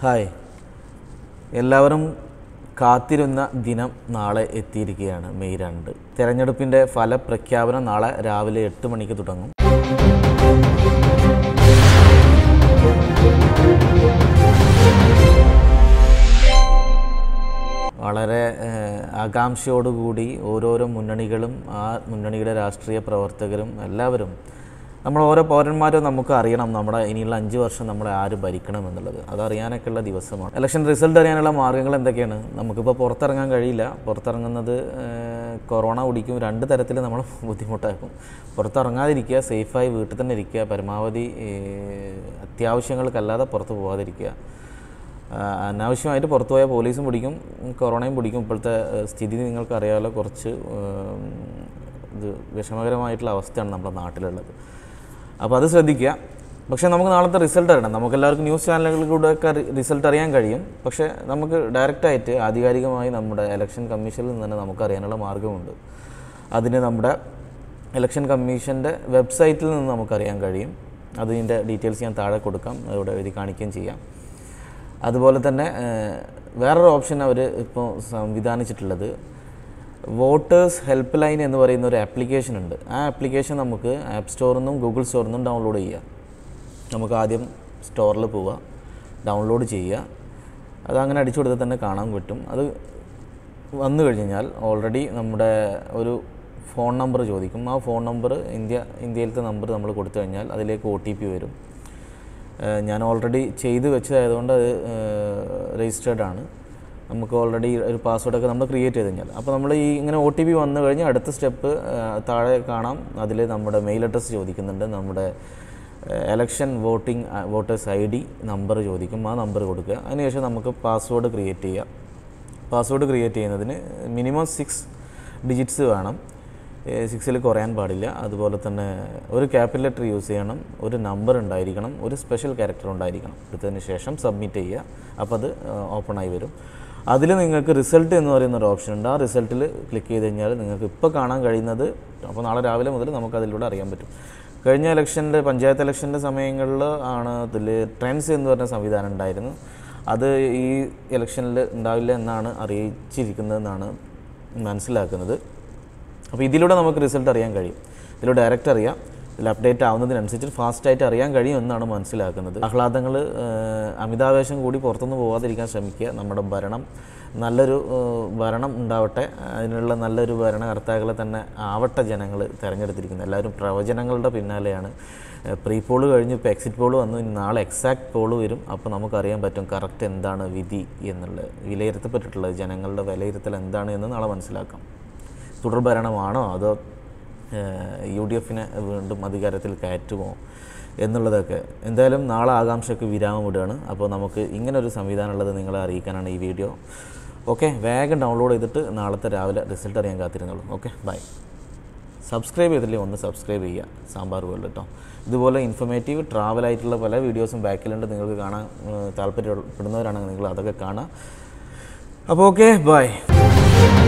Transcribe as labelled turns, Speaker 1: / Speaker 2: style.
Speaker 1: hi എല്ലാവരും കാത്തിരുന്ന ദിനം നാളെ എത്തിയിരിക്കുകയാണ് മെയ് രണ്ട് തെരഞ്ഞെടുപ്പിൻ്റെ ഫലപ്രഖ്യാപനം നാളെ രാവിലെ എട്ട് മണിക്ക് തുടങ്ങും വളരെ ഏഹ്, ആകാംക്ഷയോടുകൂടി ഓരോരോ മുന്നണികളും ആ മുന്നണിയുടെ രാഷ്ട്രീയ പ്രവർത്തകരും എല്ലാവരും നമ്മൾ ഓരോ പൗരന്മാരും നമുക്ക് അറിയണം നമ്മുടെ ഇനിയുള്ള അഞ്ച് വർഷം നമ്മളെ ആര് ഭരിക്കണം എന്നുള്ളത് അതറിയാനൊക്കെയുള്ള ദിവസമാണ് ഇലക്ഷൻ റിസൾട്ട് അറിയാനുള്ള മാർഗ്ഗങ്ങൾ എന്തൊക്കെയാണ് നമുക്കിപ്പോൾ പുറത്തിറങ്ങാൻ കഴിയില്ല പുറത്തിറങ്ങുന്നത് ഏഹ്, കൊറോണ പിടിക്കും രണ്ട് തരത്തിൽ നമ്മൾ ബുദ്ധിമുട്ടാക്കും പുറത്തിറങ്ങാതിരിക്കുക സേഫായി വീട്ടിൽ തന്നെ ഇരിക്കുക പരമാവധി ഏഹ്, അത്യാവശ്യങ്ങൾക്കല്ലാതെ പുറത്ത് പോകാതിരിക്കുക ആ, അനാവശ്യമായിട്ട് പുറത്തു പോയാൽ പോലീസും പിടിക്കും കൊറോണയും പിടിക്കും ഇപ്പോഴത്തെ ഏഹ്, സ്ഥിതി നിങ്ങൾക്ക് അറിയാമല്ലോ കുറച്ച് ഏം, ഇത് വിഷമകരമായിട്ടുള്ള അവസ്ഥയാണ് നമ്മുടെ നാട്ടിലുള്ളത് അപ്പോൾ അത് ശ്രദ്ധിക്കുക പക്ഷേ നമുക്ക് നാളത്തെ റിസൾട്ട് അറിയണം നമുക്ക് എല്ലാവർക്കും ന്യൂസ് ചാനലുകളിലൂടെ ഒക്കെ റിസൾട്ട് അറിയാൻ കഴിയും പക്ഷേ നമുക്ക് ഡയറക്റ്റായിട്ട് ആധികാരികമായി നമ്മുടെ ഇലക്ഷൻ കമ്മീഷനിൽ നിന്ന് തന്നെ നമുക്ക് അറിയാനുള്ള മാർഗ്ഗമുണ്ട് അതിന് നമ്മുടെ ഇലക്ഷൻ കമ്മീഷൻ്റെ വെബ്സൈറ്റിൽ നിന്ന് നമുക്കറിയാൻ കഴിയും അതിൻ്റെ ഡീറ്റെയിൽസ് ഞാൻ താഴെ കൊടുക്കാം ഇവിടെ എഴുതി കാണിക്കുകയും ചെയ്യാം അതുപോലെ തന്നെ ഏഹ്, വേറൊരു ഓപ്ഷൻ അവർ ഇപ്പോൾ സംവിധാനിച്ചിട്ടുള്ളത് വോട്ടേഴ്സ് ഹെൽപ്പ് ലൈൻ എന്ന് പറയുന്ന ഒരു ആപ്ലിക്കേഷൻ ഉണ്ട് ആ ആപ്ലിക്കേഷൻ നമുക്ക് ആപ്പ് സ്റ്റോറിൽ നിന്നും ഗൂഗിൾ സ്റ്റോറിൽ നിന്നും ഡൗൺലോഡ് ചെയ്യാം നമുക്ക് ആദ്യം സ്റ്റോറിൽ പോവുക ഡൗൺലോഡ് ചെയ്യുക അത് അങ്ങനെ അടിച്ചു കൊടുത്താൽ തന്നെ കാണാൻ പറ്റും അത് വന്നു കഴിഞ്ഞ് കഴിഞ്ഞാൽ ഓൾറെഡി നമ്മുടെ ഒരു ഫോൺ നമ്പർ ചോദിക്കും ആ ഫോൺ നമ്പർ ഇന്ത്യ ഇന്ത്യയിലത്തെ നമ്പർ നമ്മൾ കൊടുത്തു കഴിഞ്ഞാൽ അതിലേക്ക് ഒ ടി പി വരും ഏഹ് ഞാൻ ഓൾറെഡി ചെയ്ത് വെച്ചതായതുകൊണ്ട് അത് രജിസ്റ്റേർഡ് ആണ് നമുക്ക് ഓൾറെഡി ഒരു പാസ്വേഡൊക്കെ നമ്മൾ ക്രിയേറ്റ് ചെയ്ത് കഴിഞ്ഞാൽ അപ്പോൾ നമ്മൾ ഈ ഇങ്ങനെ ഒ ടി പി വന്നു കഴിഞ്ഞാൽ അടുത്ത സ്റ്റെപ്പ് താഴെ കാണാം അതിൽ നമ്മുടെ മെയിൽ അഡ്രസ്സ് ചോദിക്കുന്നുണ്ട് നമ്മുടെ election voting voters I D number ചോദിക്കും ആ നമ്പർ കൊടുക്കുക അതിനുശേഷം നമുക്ക് പാസ്വേഡ് ക്രിയേറ്റ് ചെയ്യാം പാസ്വേഡ് ക്രിയേറ്റ് ചെയ്യുന്നതിന് മിനിമം സിക്സ് ഡിജിറ്റ്സ് വേണം സിക്സിൽ കുറയാൻ പാടില്ല അതുപോലെ തന്നെ ഒരു ക്യാപിറ്റൽ ലെറ്റർ യൂസ് ചെയ്യണം ഒരു നമ്പർ ഉണ്ടായിരിക്കണം ഒരു സ്പെഷ്യൽ ക്യാരക്ടർ ഉണ്ടായിരിക്കണം എടുത്തതിന് ശേഷം സബ്മിറ്റ് ചെയ്യുക അപ്പോൾ അത് ഓപ്പൺ ആയി വരും അതിൽ നിങ്ങൾക്ക് റിസൾട്ട് എന്ന് പറയുന്ന ഒരു ഓപ്ഷൻ ഉണ്ട് ആ റിസൾട്ടിൽ ക്ലിക്ക് ചെയ്ത് കഴിഞ്ഞാൽ നിങ്ങൾക്ക് ഇപ്പോൾ കാണാൻ കഴിയുന്നത് അപ്പോൾ നാളെ രാവിലെ മുതൽ നമുക്ക് അതിലൂടെ അറിയാൻ പറ്റും കഴിഞ്ഞ ഇലക്ഷൻ്റെ പഞ്ചായത്ത് ഇലക്ഷൻ്റെ സമയങ്ങളിൽ ആണ് ഇതിൽ ട്രെൻഡ്സ് എന്ന് പറഞ്ഞ സംവിധാനം ഉണ്ടായിരുന്നു അത് ഈ ഇലക്ഷനിൽ ഉണ്ടാവില്ല എന്നാണ് അറിയിച്ചിരിക്കുന്നതെന്നാണ് മനസ്സിലാക്കുന്നത് അപ്പോൾ ഇതിലൂടെ നമുക്ക് റിസൾട്ട് അറിയാൻ കഴിയും ഇതിലൂടെ ഡയറക്റ്റ് അറിയാം ഇതിൽ അപ്ഡേറ്റ് ആവുന്നതിനനുസരിച്ച് ഫാസ്റ്റായിട്ട് അറിയാൻ കഴിയും എന്നാണ് മനസ്സിലാക്കുന്നത് ആഹ്ലാദങ്ങൾ അമിതാവേശം കൂടി പുറത്തുനിന്ന് പോകാതിരിക്കാൻ ശ്രമിക്കുക നമ്മുടെ ഭരണം നല്ലൊരു ഏഹ്, ഭരണം ഉണ്ടാവട്ടെ അതിനുള്ള നല്ലൊരു ഭരണകർത്താക്കളെ തന്നെ ആവട്ടെ ജനങ്ങൾ തിരഞ്ഞെടുത്തിരിക്കുന്നത് എല്ലാവരും പ്രവചനങ്ങളുടെ പിന്നാലെയാണ് പ്രീ പോള് കഴിഞ്ഞ് ഇപ്പോൾ എക്സിറ്റ് പോള് വന്നു ഇനി നാളെ എക്സാക്ട് പോള് വരും അപ്പോൾ നമുക്കറിയാൻ പറ്റും കറക്റ്റ് എന്താണ് വിധി എന്നുള്ളത് വിലയിരുത്തപ്പെട്ടിട്ടുള്ളത് ജനങ്ങളുടെ വിലയിരുത്തൽ എന്താണ് എന്ന് നാളെ മനസ്സിലാക്കാം തുടർഭരണമാണോ അതോ യു ഡി എഫിനെ വീണ്ടും അധികാരത്തിൽ കയറ്റുമോ എന്നുള്ളതൊക്കെ എന്തായാലും നാളെ ആകാംക്ഷയ്ക്ക് വിരാമം വിടുകയാണ് അപ്പോൾ നമുക്ക് ഇങ്ങനൊരു സംവിധാനം ഉള്ളത് നിങ്ങളെ അറിയിക്കാനാണ് ഈ വീഡിയോ ഓക്കെ വേഗം ഡൗൺലോഡ് ചെയ്തിട്ട് നാളത്തെ രാവിലെ റിസൾട്ട് അറിയാൻ കാത്തിരുന്നുള്ളൂ ഓക്കെ ബൈ സബ്സ്ക്രൈബ് ചെയ്തില്ലേ ഒന്ന് സബ്സ്ക്രൈബ് ചെയ്യുക സാമ്പാർ വേൾഡ് കേട്ടോ ഇതുപോലെ ഇൻഫർമേറ്റീവ് ട്രാവൽ ആയിട്ടുള്ള പല വീഡിയോസും ബാക്കിലുണ്ട് നിങ്ങൾക്ക് കാണാൻ ഏഹ്, താല്പര്യപ്പെടുന്നവരാണെങ്കിൽ നിങ്ങൾ അതൊക്കെ കാണുക അപ്പോൾ ഓക്കെ ബൈ